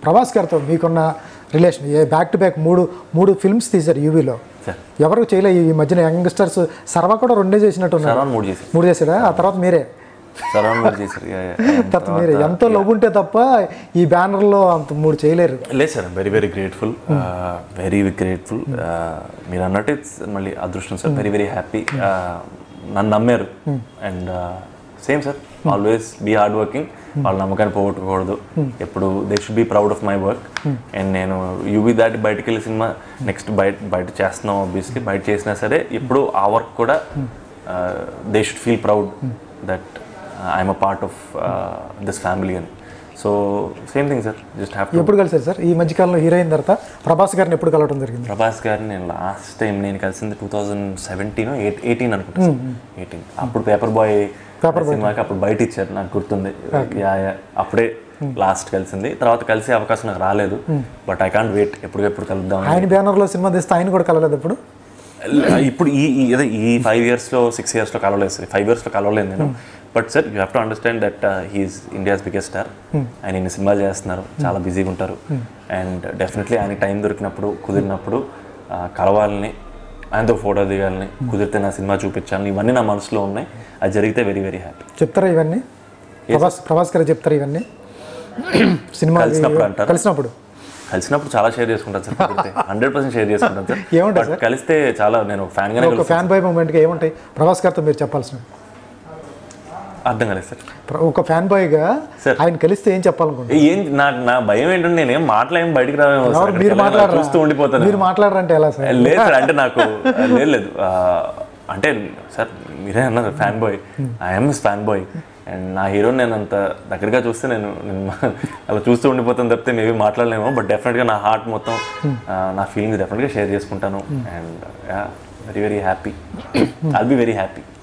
ప్రభాస్ గారితో మీకున్న relation a back to back మూడు మూడు ఫిల్మ్స్ తీశారు యూవీలో సార్ ఎవరు చేయలే ఈ మధ్యన యంగ్స్టర్స్ సర్వ కూడా రెండే చేసినట్టున్నారు సరౌండ్ మూడు చేశారు మూడు చేశారా ఆ తర్వాత మీరే సరౌండ్ మూడు చేశారు Yeah, yeah. తర్వాత మీరే ఎంతో లవ్ ఉంటే తప్ప ఈ బ్యానర్లో అంత మూడు చేయలేరు లేదు sir very very grateful very grateful మీరు అన్నట్టు it's మళ్ళీ అదృష్టం సార్ వెరీ వెరీ హ్యాపీ నన్ను నమ్మారు and same sir always be hard working వాళ్ళ నమ్మకాన్ని పోగొట్టుకోకూడదు ఎప్పుడు they should be proud of my work and నేను యూవీ దాటి బయటకు వెళ్ళి సినిమా నెక్స్ట్ బయట బయట చేస్తున్నాం ఆబ్వియస్లీ బయట చేసినా సరే ఇప్పుడు ఆ వర్క్ కూడా they should feel proud that I'm a part of this family అని so same thing sir just have to ఎప్పుడు కలిసారు సార్ ఈ మధ్యకాలంలో హీరోయిన్ తర్వాత ప్రభాస్ గారిని ఎప్పుడు కలవడం జరిగింది ప్రభాస్ గారిని నేను లాస్ట్ టైం నేను కలిసింది టూ థౌజండ్ సెవెంటీన్ ఎయిటీన్ అనుకుంటా ఎయిటీన్ అప్పుడు పేపర్ బాయ్ సినిమాకి అప్పుడు బయట ఇచ్చారు నాకు గుర్తుంది యా యా అప్పుడే లాస్ట్ కలిసింది తర్వాత కలిసే అవకాశం నాకు రాలేదు బట్ ఐ కాంట్ వెయిట్ ఎప్పటికెప్పుడు కలుద్దాం ఆయన బ్యానర్లో సినిమా తీస్తే ఆయన కూడా కలవలేదు ఇప్పుడు ఇప్పుడు ఈ ఈ- అదే ఈ ఫైవ్ ఇయర్స్లో సిక్స్ ఇయర్స్లో కలవలేదు సార్ ఫైవ్ ఇయర్స్లో కలవలేదు నేను but sir you have to understand that he's India's biggest star ఆయన ఇన్ని సినిమాలు చేస్తున్నారు చాలా బిజీగా ఉంటారు అండ్ డెఫినెట్లీ ఆయన టైం దొరికినప్పుడు కుదిరినప్పుడు ఆ, కలవాలని ఆయనతో ఫోటో దిగాలని కుదిరితే నా సినిమా చూపించాలని ఇవన్నీ నా మనసులో ఉన్నాయి అది జరిగితే వెరీ వెరీ హ్యాపీ చెప్తారా ఇవన్నీ ప్రభాస్ ప్రభాస్ గారు చెప్తారా ఇవన్నీ సినిమా కలిసినప్పుడు అంటారా? కలిసినప్పుడు కలిసినప్పుడు చాలా షేర్ చేసుకుంటాను సార్ హండ్రెడ్ పర్సెంట్ షేర్ చేసుకుంటాను సార్ ఏముంటాయి But కలిస్తే చాలా నేను ఫ్యాన్గానే ఒక ఫ్యాన్ బాయ్ మూమెంట్గా ఏముంటాయి ప్రభాస్ గారితో మీరు చెప్పాల్సిన అర్థం కాలేదు సార్ ప్ర- ఒక ఫ్యాన్ బాయ్గా Sir. ఆయన కలిస్తే ఏం చెప్పాలనుకుంటున్నారు ఏం నాకు నా భయం ఏంటంటే నేనేం మాట్లాడేం బయటికి రావేమో సార్. ఎవరు మీరు అక్కడికి వెళ్ళి మాట్లాడరా చూస్తూ ఉండిపోతాను మీరు మాట్లాడరంటే ఎలా సార్ లేదు సార్ అంటే నాకు లేదు లేదు ఆ, అంటే సార్ మీరే అన్నారు fan boy I'm fan boy and నా హీరో నేను అంత దగ్గరగా చూస్తే నేను నేను అలా చూస్తూ ఉండిపోతాను తప్పితే మేబీ మాట్లాడలేమో బట్ డెఫినెట్గా నా హార్ట్ మొత్తం ఆ, నా ఫీలింగ్స్ డెఫినెట్గా షేర్ చేసుకుంటాను and very very happy I'll be very happy